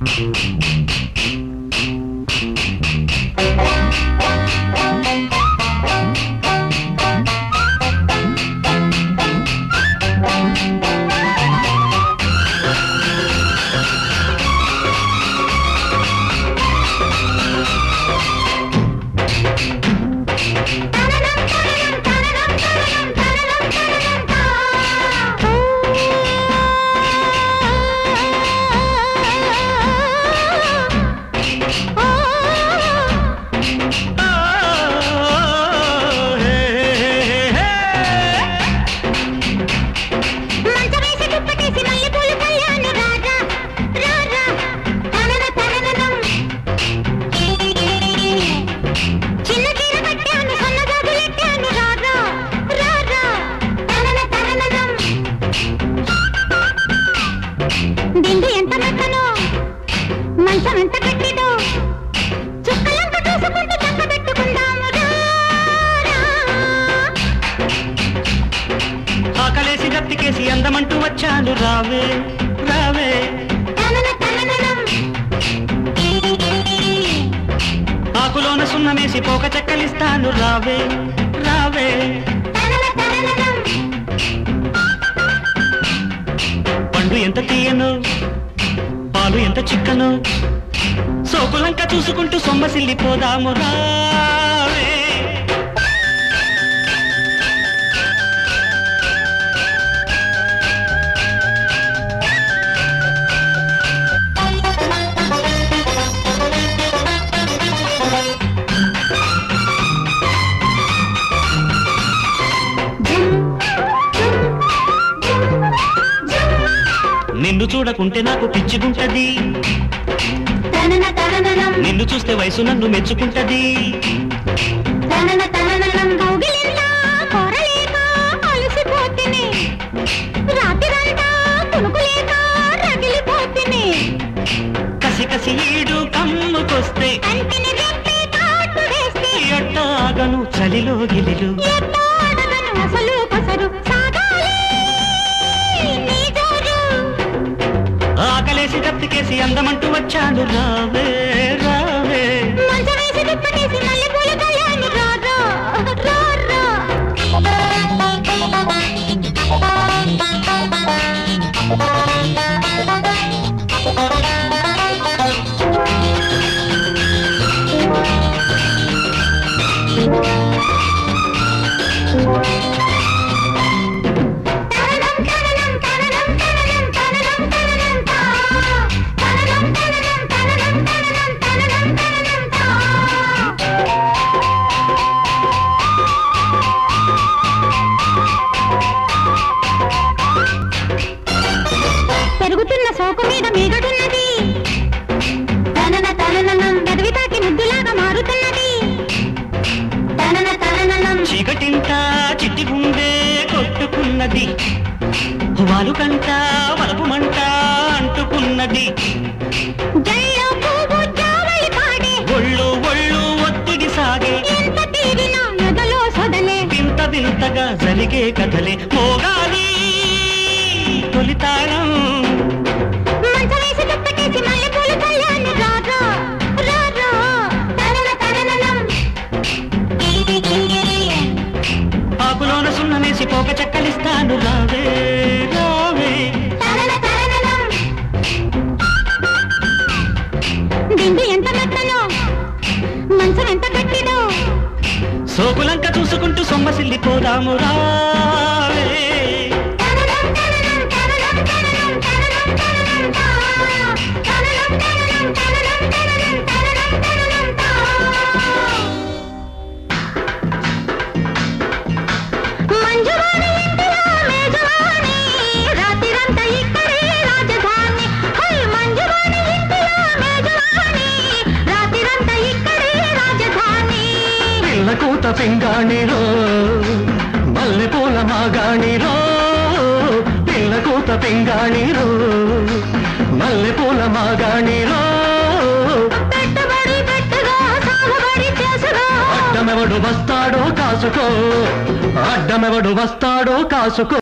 మంచమేసి దుప్పటేసి మల్లెపూలు కళ్యాణి రారా రారా తనన తనననం చిన్న చీర కట్టాను సన్న జాజులెట్టాను రారా రారా తనన తనననం దిండు ఎంత మెత్తనో మంచం ఎంత గట్టిదో చుక్కలంత చూసుకుంటూ చక్క పెట్టుకుందాము రా ఆకలేసి గత్తికేసి అందమంటూ వచ్చాను రావే రావే తనన తనననం ఆకులోన సున్నమేసి పోక చెక్కలిస్తాను రావే రావే తనన తనననం పండు ఎంత తీయను పాలు ఎంత చిక్కను సోకులంక చూసుకుంటూ సొమ్మసిల్లిపోదాము రావే నిన్ను చూడకుంటే నాకు పిచ్చిగుంటది తనన తనననం నిన్ను చూస్తే వయసు నన్ను మెచ్చుకుంటది తనన తనననం కౌగిలిందా కోరలేక అలసిపోతిని రాత్రిరంతా కునుకులేక రగిలిపోతిని కసి కసి ఈడు కమ్ముకొస్తే కంటిని రెప్పి కాటు వేస్తే ఎట్టాగను చలిలో గిలిలు ఎట్టో అడగను అసలు కొసరు సాగాలి నీ జోరు ఆకలేసి దప్తికేసి అందమంటూ వచ్చాను రావే రావే మంచం వేసి దుప్పటేసి మల్లెపూల కళ్యాణి రారా రారా తననం తననం తననం తననం తననం తననం తా తననం తననం తననం తననం తననం తననం తా పెరుగుతున్న సోకు మీద మీగడున్నది తనన తనననం గదివి తాకి ముద్దులాగా మారుతున్నది తనన తనననం చీకటింత చిట్టి గుండె కొట్టుకున్నది వాలు కంట వలపు మంట అంటుకున్నది జల్లో పువ్వు జావళి పాడే ఒళ్ళు ఒళ్ళు ఒత్తిడి సాగే ఎంత తీరినా ఎదలో సొదలే వింత వింతగా జరిగే కథలే మోగాలి తొలితాళం మంచమేసి దుప్పటేసి మల్లెపూలు కళ్యాణి రారా రారా తనన తనననం ఆకులోన సున్నమేసి పోక చెక్కలిస్తాను రావే రావే తనన తనననం దిండు ఎంత మెత్తనో మంచం ఎంత గట్టిదో సోకులంక చూసుకుంటూ సొమ్మసిల్లిపోదాము రావే తననం తననం తననం తననం తననం తననం తా తననం తననం తననం తననం తననం తననం తా మంజువాణి ఇంటిలో మేజవాణి రాత్రిరంతా ఇక్కడే రాజధాని హై మంజువాణి ఇంటిలో మేజవాణి రాత్రిరంతా ఇక్కడే రాజధాని పిల్ల కూత పింగాణిరో మల్లె పూల మాగాణిరో పిల్ల కూత పింగాణిరో మల్లె పూల మాగాణిరో పెట్టుబడి పెట్టుగా సాగుబడి చేసుగా అడ్డమెవడు వస్తాడో కాసుకో అడ్డమెవడు వస్తాడో కాసుకో